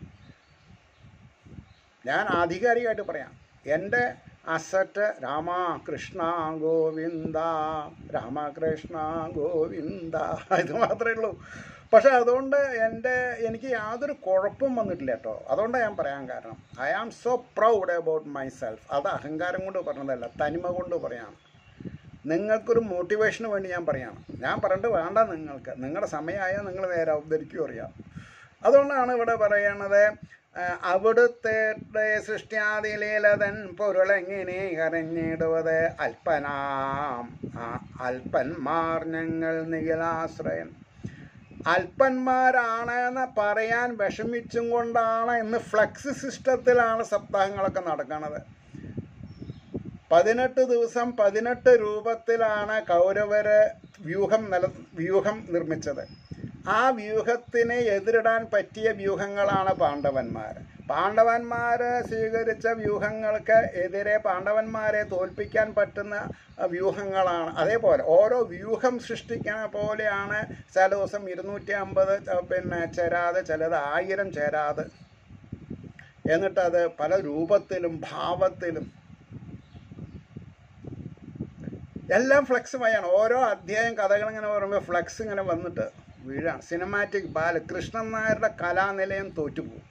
ഞാൻ ആധികാരികമായിട്ട് പറയാം എൻ്റെ അസറ്റ് രാമ കൃഷ്ണ ഗോവിന്ദ രാമകൃഷ്ണ ഗോവിന്ദ ഇത് മാത്രമേ ഉള്ളൂ പക്ഷെ അതുകൊണ്ട് എൻ്റെ എനിക്ക് യാതൊരു കുഴപ്പവും വന്നിട്ടില്ല കേട്ടോ അതുകൊണ്ടാണ് ഞാൻ പറയാൻ കാരണം I am so proud about myself അത് അഹങ്കാരം കൊണ്ട് പറഞ്ഞതല്ല തനിമ കൊണ്ട് പറയാണ് നിങ്ങൾക്കൊരു മോട്ടിവേഷന് വേണ്ടി ഞാൻ പറയാണ് ഞാൻ പറഞ്ഞിട്ട് വേണ്ട നിങ്ങൾക്ക് നിങ്ങളുടെ സമയമായാൽ നിങ്ങൾ നേരെ അവതരിക്കുകയും അറിയാം അതുകൊണ്ടാണ് ഇവിടെ പറയണത് ആ, അവിടുത്തെ സൃഷ്ടിയാതി ലീലതൻ പൊരുളെങ്ങനെ കരഞ്ഞിടുവത് അല്പനാം ആ അല്പന്മാർ ഞങ്ങൾ നിഖിലാശ്രയൻ അല്പന്മാരാണ് എന്ന് പറയാൻ വിഷമിച്ചും കൊണ്ടാണ് ഇന്ന് ഫ്ലക്സ് സിസ്റ്റത്തിലാണ് സപ്താഹങ്ങളൊക്കെ നടക്കുന്നത് പതിനെട്ട് ദിവസം പതിനെട്ട് രൂപത്തിലാണ് കൗരവര് വ്യൂഹം നില വ്യൂഹം നിർമ്മിച്ചത് ആ വ്യൂഹത്തിനെ എതിരിടാൻ പറ്റിയ വ്യൂഹങ്ങളാണ് പാണ്ഡവന്മാർ പാണ്ഡവന്മാർ സ്വീകരിച്ച വ്യൂഹങ്ങൾക്ക് എതിരെ പാണ്ഡവന്മാരെ തോൽപ്പിക്കാൻ പറ്റുന്ന വ്യൂഹങ്ങളാണ് അതേപോലെ ഓരോ വ്യൂഹം സൃഷ്ടിക്കുന്ന പോലെയാണ് ചില ദിവസം ഇരുന്നൂറ്റി അമ്പത് പിന്നെ ചേരാതെ ചിലത് ആയിരം ചേരാതെ എന്നിട്ടത് പല രൂപത്തിലും ഭാവത്തിലും എല്ലാം ഫ്ലെക്സുമായാണ് ഓരോ അധ്യായം കഥകൾ ഇങ്ങനെ പറയുമ്പോൾ ഫ്ലെക്സ് ഇങ്ങനെ വന്നിട്ട് വീഴാണ് സിനിമാറ്റിക് ബാല കൃഷ്ണൻ നായരുടെ കലാനിലയം തോറ്റുപോകും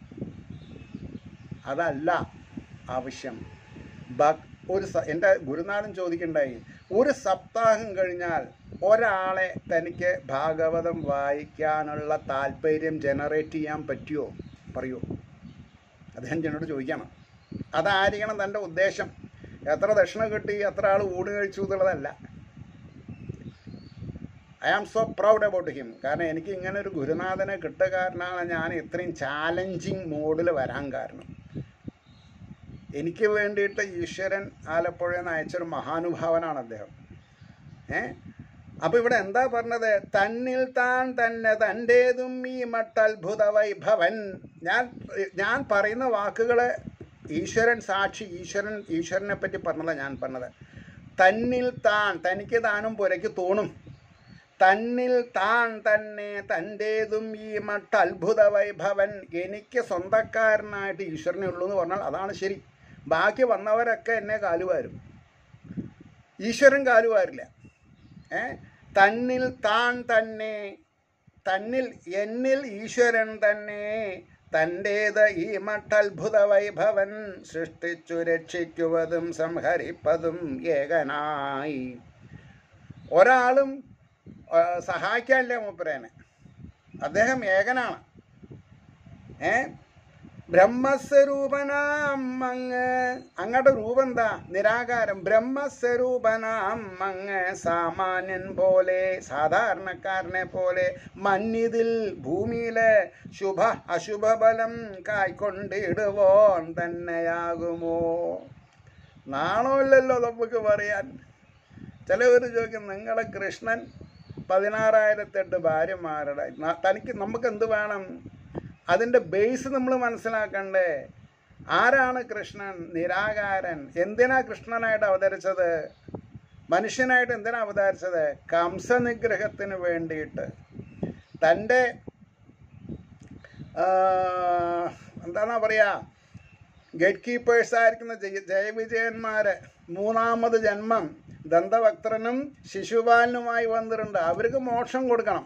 അതല്ല ആവശ്യം ഭക് ഒരു സ എൻ്റെ ഗുരുനാഥൻ ചോദിക്കണ്ടായി ഒരു സപ്താഹം കഴിഞ്ഞാൽ ഒരാളെ തനിക്ക് ഭാഗവതം വായിക്കാനുള്ള താല്പര്യം ജനറേറ്റ് ചെയ്യാൻ പറ്റുമോ പറയൂ അദ്ദേഹം എന്നോട് ചോദിക്കണം അതായിരിക്കണം തൻ്റെ ഉദ്ദേശം എത്ര ദക്ഷിണ കിട്ടി എത്ര ആൾ ഊണ് കഴിച്ചു എന്നുള്ളതല്ല I am so proud about him കാരണം എനിക്ക് ഇങ്ങനെ ഒരു ഗുരുനാഥനെ കിട്ടുക കാരണമാണ് ഞാൻ ഇത്രയും ചാലഞ്ചിങ് മോഡിൽ വരാൻ കാരണം എനിക്ക് വേണ്ടിയിട്ട് ഈശ്വരൻ ആലപ്പുഴയിൽ നിന്ന് അയച്ചൊരു മഹാനുഭാവനാണ് അദ്ദേഹം ഏ അപ്പോൾ ഇവിടെ എന്താ പറഞ്ഞത് തന്നിൽ താൻ തന്നെ തൻ്റേതും ഈ മട്ടത്ഭുത വൈഭവൻ ഞാൻ ഞാൻ പറയുന്ന വാക്കുകൾ ഈശ്വരൻ സാക്ഷി ഈശ്വരൻ ഈശ്വരനെ പറ്റി പറഞ്ഞതാണ് ഞാൻ പറഞ്ഞത് തന്നിൽ താൻ തനിക്ക് താനും പുരയ്ക്ക് തോന്നും തന്നിൽ താൻ തന്നെ തൻ്റേതും ഈ മട്ട അത്ഭുത വൈഭവൻ എനിക്ക് സ്വന്തക്കാരനായിട്ട് ഈശ്വരനെ ഉള്ളൂ എന്ന് പറഞ്ഞാൽ അതാണ് ശരി ബാക്കി വന്നവരൊക്കെ എന്നെ കാലുവാരും ഈശ്വരൻ കാലുവാരില്ല ഏ തന്നിൽ താൻ തന്നെ തന്നിൽ എന്നിൽ ഈശ്വരൻ തന്നെ തൻ്റേത് ഈ മട്ടത്ഭുത വൈഭവൻ സൃഷ്ടിച്ചു രക്ഷിക്കുവതും സംഹരിപ്പതും ഏകനായി ഒരാളും ആ, സഹായിക്കാനില്ല മൂപ്പരേനെ അദ്ദേഹം ഏകനാണ് ഏ ബ്രഹ്മസ്വരൂപനാം അങ്ങ് അങ്ങയുടെ രൂപം എന്താ നിരാകാരം ബ്രഹ്മസ്വരൂപനാം അങ്ങ് സാമാന്യൻ പോലെ സാധാരണക്കാരനെ പോലെ മഞ്ഞിതിൽ ഭൂമിയിലെ ശുഭ അശുഭ ബലം കായ്ക്കൊണ്ടിടുവോൻ തന്നെയാകുമോ നാണമില്ലല്ലോ നമുക്ക് പറയാൻ ചിലവർ ചോദിക്കും നിങ്ങളെ കൃഷ്ണൻ പതിനാറായിരത്തെട്ട് ഭാര്യമാരുടെ ന- തനിക്ക് നമുക്ക് എന്ത് വേണം അതിൻ്റെ ബേസ് നമ്മൾ മനസ്സിലാക്കണ്ടേ ആരാണ് കൃഷ്ണൻ നിരാകാരൻ എന്തിനാ കൃഷ്ണനായിട്ട് അവതരിച്ചത് മനുഷ്യനായിട്ട് എന്തിനാ അവതരിച്ചത് കംസനിഗ്രഹത്തിന് വേണ്ടിയിട്ട് തൻ്റെ എന്താണെന്നാ പറയുക ഗേറ്റ് കീപ്പേഴ്സ് ആയിരിക്കുന്ന ജയ ജയവിജയന്മാര് മൂന്നാമത് ജന്മം ദന്തവക്ത്രനും ശിശുപാലനുമായി വന്നിട്ടുണ്ട് അവർക്ക് മോക്ഷം കൊടുക്കണം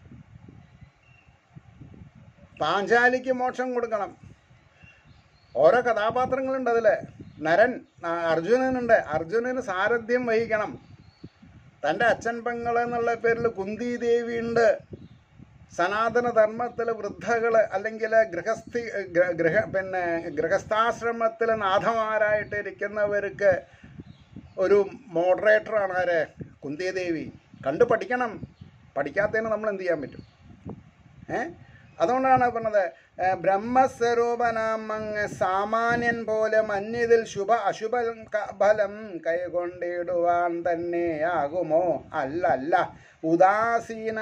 പാഞ്ചാലിക്ക് മോക്ഷം കൊടുക്കണം ഓരോ കഥാപാത്രങ്ങളുണ്ട് അതിൽ നരൻ ആ, അർജുനനുണ്ട് അർജുനന് സാരഥ്യം വഹിക്കണം തൻ്റെ അച്ഛൻ പെങ്ങൾ എന്നുള്ള പേരിൽ കുന്തി ദേവിയുണ്ട് സനാതന ധർമ്മത്തിൽ വൃദ്ധകൾ അല്ലെങ്കിൽ ഗൃഹസ്ഥി ഗൃ- ഗൃഹ പിന്നെ ഗൃഹസ്ഥാശ്രമത്തിൽ നാഥമാരായിട്ട് ഇരിക്കുന്നവർക്ക് ഒരു മോഡറേറ്ററാണ് ആര് കുന്തിദേവി കണ്ടു പഠിക്കണം പഠിക്കാത്തതിന് നമ്മൾ എന്ത് ചെയ്യാൻ പറ്റും ഏ അതുകൊണ്ടാണ് പറഞ്ഞത് ഏ, ബ്രഹ്മസ്വരൂപനാമങ്ങ് സാമാന്യൻ പോലെ മഞ്ഞിതിൽ ശുഭ അശുഭ ക- ഫലം കൈകൊണ്ടിടുവാൻ തന്നെയാകുമോ അല്ല അല്ല ഉദാസീന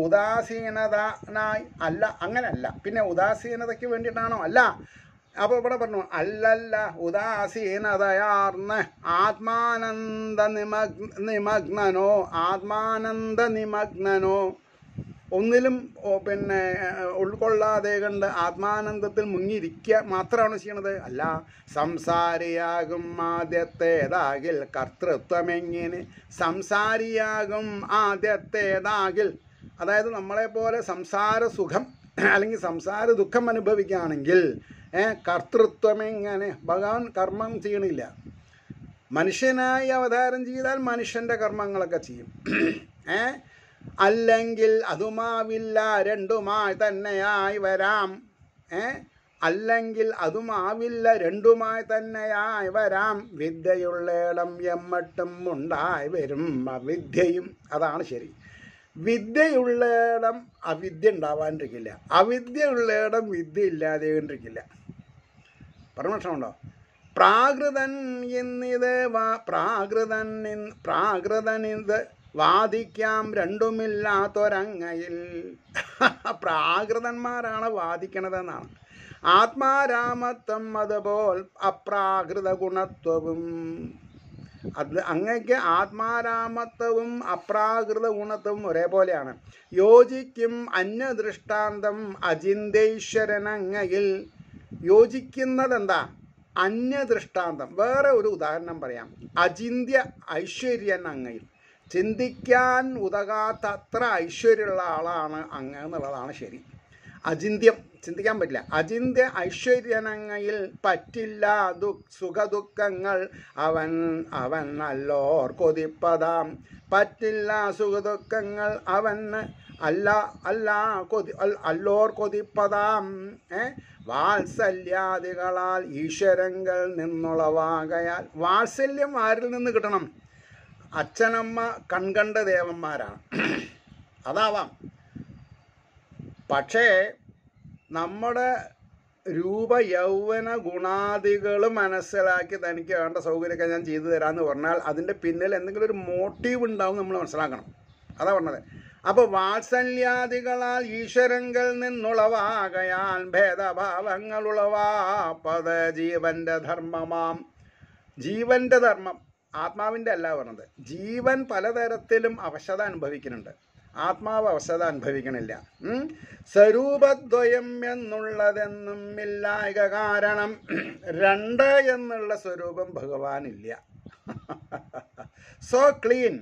ഉദാസീനതനായി അല്ല അങ്ങനല്ല പിന്നെ ഉദാസീനതയ്ക്ക് വേണ്ടിയിട്ടാണോ അല്ല അപ്പോൾ ഇവിടെ പറഞ്ഞു അല്ലല്ല ഉദാസീനതയാർന്ന് ആത്മാനന്ദ നിമഗ് നിമഗ്നനോ ആത്മാനന്ദ നിമഗ്നനോ ഒന്നിലും ഓ, പിന്നെ ഏഹ്, ഉൾക്കൊള്ളാതെ കണ്ട് ആത്മാനന്ദത്തിൽ മുങ്ങിയിരിക്കുക മാത്രമാണ് ചെയ്യണത് അല്ല സംസാരിയാകും ആദ്യത്തേതാകിൽ കർത്തൃത്വമെങ്ങനെ സംസാരിയാകും ആദ്യത്തേതാകിൽ അതായത് നമ്മളെപ്പോലെ സംസാര സുഖം അല്ലെങ്കിൽ സംസാര ദുഃഖം അനുഭവിക്കുകയാണെങ്കിൽ ഏഹ്, കർത്തൃത്വം എങ്ങനെ ഭഗവാൻ കർമ്മം ചെയ്യണില്ല മനുഷ്യനായി അവതാരം ചെയ്താൽ മനുഷ്യൻ്റെ കർമ്മങ്ങളൊക്കെ ചെയ്യും ഏ അല്ലെങ്കിൽ അതുമാവില്ല രണ്ടുമായി തന്നെയായി വരാം ഏ അല്ലെങ്കിൽ അതുമാവില്ല രണ്ടുമായി തന്നെയായി വരാം വിദ്യയുള്ളയിടം എമ്മട്ടും ഉണ്ടായി വരും അവിദ്യയും അതാണ് ശരി വിദ്യയുള്ളയിടം അവിദ്യ ഉണ്ടാവാണ്ടിരിക്കില്ല അവിദ്യയുള്ളയിടം വിദ്യ ഇല്ലാതെ ഇരിക്കില്ല പറഞ്ഞോ പ്രാകൃതൻ എന്നിത് വാ പ്രാകൃതൻ ഇൻ- പ്രാകൃതൻ ഇത് വാദിക്കാം രണ്ടുമില്ലാത്തൊരങ്ങയിൽ പ്രാകൃതന്മാരാണ് വാദിക്കണതെന്നാണ് ആത്മാരാമത്വം അതുപോൽ അപ്രാകൃത ഗുണത്വവും അത് അങ്ങയ്ക്ക് ആത്മാരാമത്വവും അപ്രാകൃത ഗുണത്വവും ഒരേപോലെയാണ് യോജിക്കും അന്യദൃഷ്ടാന്തം അചിന്തേശ്വരനങ്ങയിൽ യോജിക്കുന്നതെന്താ അന്യദൃഷ്ടാന്തം വേറെ ഒരു ഉദാഹരണം പറയാം അചിന്ത്യ ഐശ്വര്യൻ അങ്ങയിൽ ചിന്തിക്കാൻ ഉതകാത്ത അത്ര ഐശ്വര്യമുള്ള ആളാണ് അങ്ങ് എന്നുള്ളതാണ് ശരി അചിന്ത്യം ചിന്തിക്കാൻ പറ്റില്ല അചിന്ത്യ ഐശ്വര്യനങ്ങയിൽ പറ്റില്ല ദു സുഖദുഃഖങ്ങൾ അവൻ അവൻ നല്ലോർ കൊതിപ്പതാം പറ്റില്ല സുഖദുഃഖങ്ങൾ അവന് അല്ല അല്ല കൊതി അൽ- അല്ലോർ കൊതിപ്പതാം ഏ വാത്സല്യാദികളാൽ ഈശ്വരങ്ങൾ നിന്നുളവാകയാൽ വാത്സല്യം ആരിൽ നിന്ന് കിട്ടണം അച്ഛനമ്മ കൺകണ്ട ദേവന്മാരാണ് അതാവാം പക്ഷേ നമ്മുടെ രൂപ യൗവന ഗുണാദികൾ മനസ്സിലാക്കി തനിക്ക് വേണ്ട സൗകര്യമൊക്കെ ഞാൻ ചെയ്തു തരാമെന്ന് പറഞ്ഞാൽ അതിൻ്റെ പിന്നിൽ എന്തെങ്കിലും ഒരു മോട്ടീവ് ഉണ്ടാവും നമ്മൾ മനസ്സിലാക്കണം അതാ പറഞ്ഞത് അപ്പോൾ വാത്സല്യാദികളാൽ ഈശ്വരങ്ങൾ നിന്നുളവാകയാൽ ഭേദഭാവങ്ങൾ ഉളവാപ്പത് ജീവന്റെ ധർമ്മമാം ജീവന്റെ ധർമ്മം ആത്മാവിൻ്റെ അല്ല പറഞ്ഞത് ജീവൻ പലതരത്തിലും അവശത അനുഭവിക്കുന്നുണ്ട് ആത്മാവ് അവശത അനുഭവിക്കണില്ല ഉം. സ്വരൂപദ്വയം എന്നുള്ളതെന്നും ഇല്ലായക കാരണം രണ്ട് എന്നുള്ള സ്വരൂപം ഭഗവാനില്ല സോ ക്ലീൻ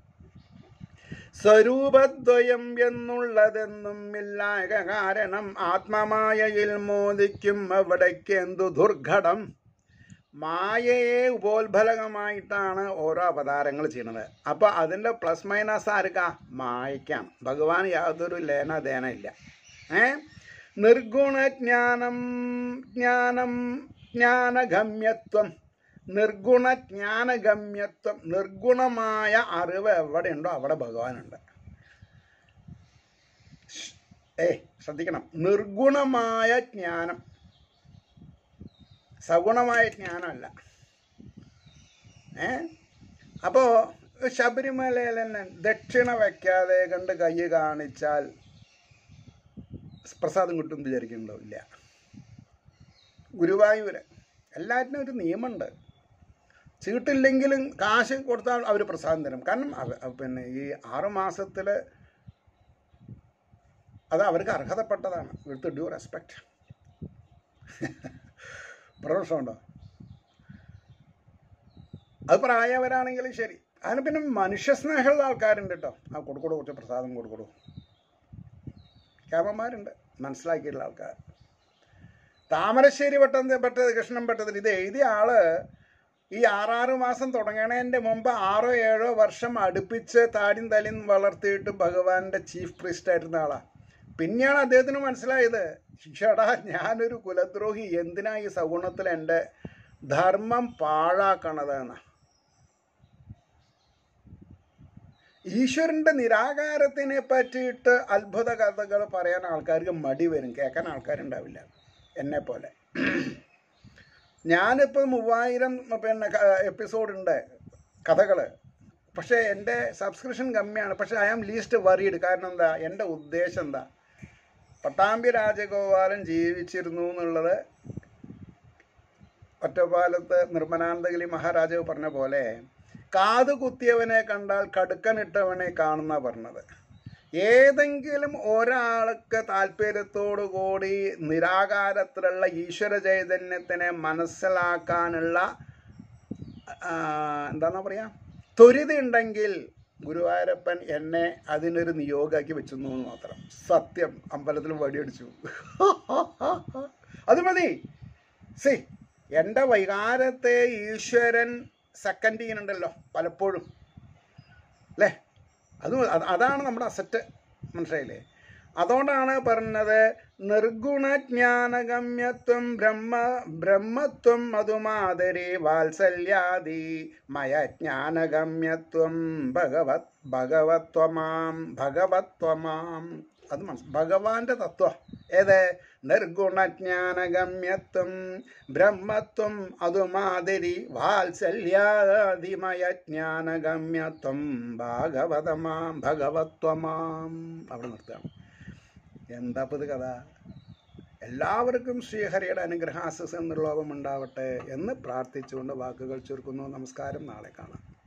സ്വരൂപദ്വയം എന്നുള്ളതെന്നും ഇല്ലായക കാരണം ആത്മമായയിൽ മോദിക്കും അവിടേക്ക് എന്തു ദുർഘടം മായയെ ഉപോത്ഫലകമായിട്ടാണ് ഓരോ അവതാരങ്ങൾ ചെയ്യുന്നത് അപ്പോൾ അതിൻ്റെ പ്ലസ് മൈനസ് ആർക്കാ മായയ്ക്കാണ് ഭഗവാൻ യാതൊരു ലേനദേന ഇല്ല ഏ നിർഗുണജ്ഞാനം ജ്ഞാനം ജ്ഞാനഗമ്യത്വം നിർഗുണ ജ്ഞാനഗമ്യത്വം നിർഗുണമായ അറിവ് എവിടെയുണ്ടോ അവിടെ ഭഗവാനുണ്ട് ഏ ശ്രദ്ധിക്കണം നിർഗുണമായ ജ്ഞാനം സഗുണമായ ജ്ഞാനമല്ല ഏ അപ്പോൾ ശബരിമലയിൽ തന്നെ ദക്ഷിണ വയ്ക്കാതെ കണ്ട് കൈ കാണിച്ചാൽ പ്രസാദം കിട്ടും വിചാരിക്കുന്നുണ്ടോ ഇല്ല ഗുരുവായൂര് എല്ലാറ്റിനും ഒരു നിയമമുണ്ട് ചീട്ടില്ലെങ്കിലും കാശ് കൊടുത്താൽ അവർ പ്രസാദം തരും കാരണം അവ- പിന്നെ ഈ ആറ് മാസത്തിൽ അത് അവർക്ക് അർഹതപ്പെട്ടതാണ് വിത്ത് ഡ്യൂ റെസ്പെക്റ്റ് പ്രദർശനമുണ്ടോ അത് പ്രായവരാണെങ്കിലും ശരി അതിന് പിന്നെ മനുഷ്യസ്നേഹമുള്ള ആൾക്കാരുണ്ട് കേട്ടോ ആ കൊടുക്കൂടോ കുറച്ച് പ്രസാദം കൊടുക്കൂടോ ക്യാമന്മാരുണ്ട് മനസ്സിലാക്കിയിട്ടുള്ള ആൾക്കാർ താമരശ്ശേരി പട്ടം പെട്ടത് കൃഷ്ണൻ പെട്ടതിൽ ഇത് എഴുതിയ ആള് ഈ ആറാറ് മാസം തുടങ്ങണതിൻ്റെ മുമ്പ് ആറോ ഏഴോ വർഷം അടുപ്പിച്ച് താടിയും തലയും വളർത്തിയിട്ട് ഭഗവാന്റെ ചീഫ് പ്രീസ്റ്റ് ആയിരുന്ന ആളാ പിന്നെയാണ് അദ്ദേഹത്തിന് മനസ്സിലായത് ഷടാ ഞാനൊരു കുലദ്രോഹി എന്തിനാ ഈ സഗുണത്തിൽ എൻ്റെ ധർമ്മം പാഴാക്കണതെന്ന് ഈശ്വരൻ്റെ നിരാകാരത്തിനെ പറ്റിയിട്ട് അത്ഭുത കഥകൾ പറയാൻ ആൾക്കാർക്ക് മടി വരും കേൾക്കാൻ ആൾക്കാരുണ്ടാവില്ല എന്നെ പോലെ ഞാനിപ്പോൾ മൂവായിരം പിന്നെ എപ്പിസോഡ് ഉണ്ട് കഥകൾ പക്ഷേ എൻ്റെ സബ്സ്ക്രിപ്ഷൻ കമ്മിയാണ് പക്ഷേ ഐ ആം ലീസ്റ്റ് വറീഡ് കാരണം എന്താ എൻ്റെ ഉദ്ദേശം എന്താ പട്ടാമ്പി രാജഗോപാലൻ ജീവിച്ചിരുന്നു എന്നുള്ളത് ഒറ്റപ്പാലത്ത് നിർമ്മലാനന്ദഗിരി മഹാരാജാവ് പറഞ്ഞ പോലെ കാത് കുത്തിയവനെ കണ്ടാൽ കടുക്കനിട്ടവനെ കാണുന്ന പറഞ്ഞത് ഏതെങ്കിലും ഒരാൾക്ക് താല്പര്യത്തോടു കൂടി നിരാകാരത്തിലുള്ള ഈശ്വര ചൈതന്യത്തിനെ മനസ്സിലാക്കാനുള്ള ആ, എന്താന്നാ പറയാ ത്വരിത ഉണ്ടെങ്കിൽ ഗുരുവായൂരപ്പൻ എന്നെ അതിനൊരു നിയോഗാക്കി വെച്ചെന്നു എന്ന് മാത്രം സത്യം അമ്പലത്തിൽ വടിയടിച്ചു അത് മതി സി എൻ്റെ വൈകാരത്തെ ഈശ്വരൻ സെക്കൻഡ് ചെയ്യുന്നുണ്ടല്ലോ പലപ്പോഴും അല്ലേ അത് അത് അതാണ് നമ്മുടെ അസറ്റ് മനസ്സിലായില്ലേ അതുകൊണ്ടാണ് പറഞ്ഞത് നിർഗുണജ്ഞാനഗമ്യത്വം ബ്രഹ്മ ബ്രഹ്മത്വം മധുമാതരി വാത്സല്യാദി മയജ്ഞാനഗമ്യത്വം ഭഗവത് ഭഗവത്വമാം ഭഗവത്വമാം അത് മനസ്സ് ഭഗവാന്റെ തത്വം ഏത് നിർഗുണജ്ഞാനഗമ്യത്വം ബ്രഹ്മത്വം അതുമാതിരി വാത്സല്യാദിമയ ജ്ഞാനഗമ്യത്വം ഭാഗവതമാം ഭഗവത്വമാം അവിടെ നിർത്തുകയാണ് എന്താ ഇത് കഥ എല്ലാവർക്കും ശ്രീഹരിയുടെ അനുഗ്രഹാസസ് എന്നുള്ളതും ഉണ്ടാവട്ടെ എന്ന് പ്രാർത്ഥിച്ചുകൊണ്ട് വാക്കുകൾ ചുരുക്കുന്നു നമസ്കാരം നാളെ കാണാം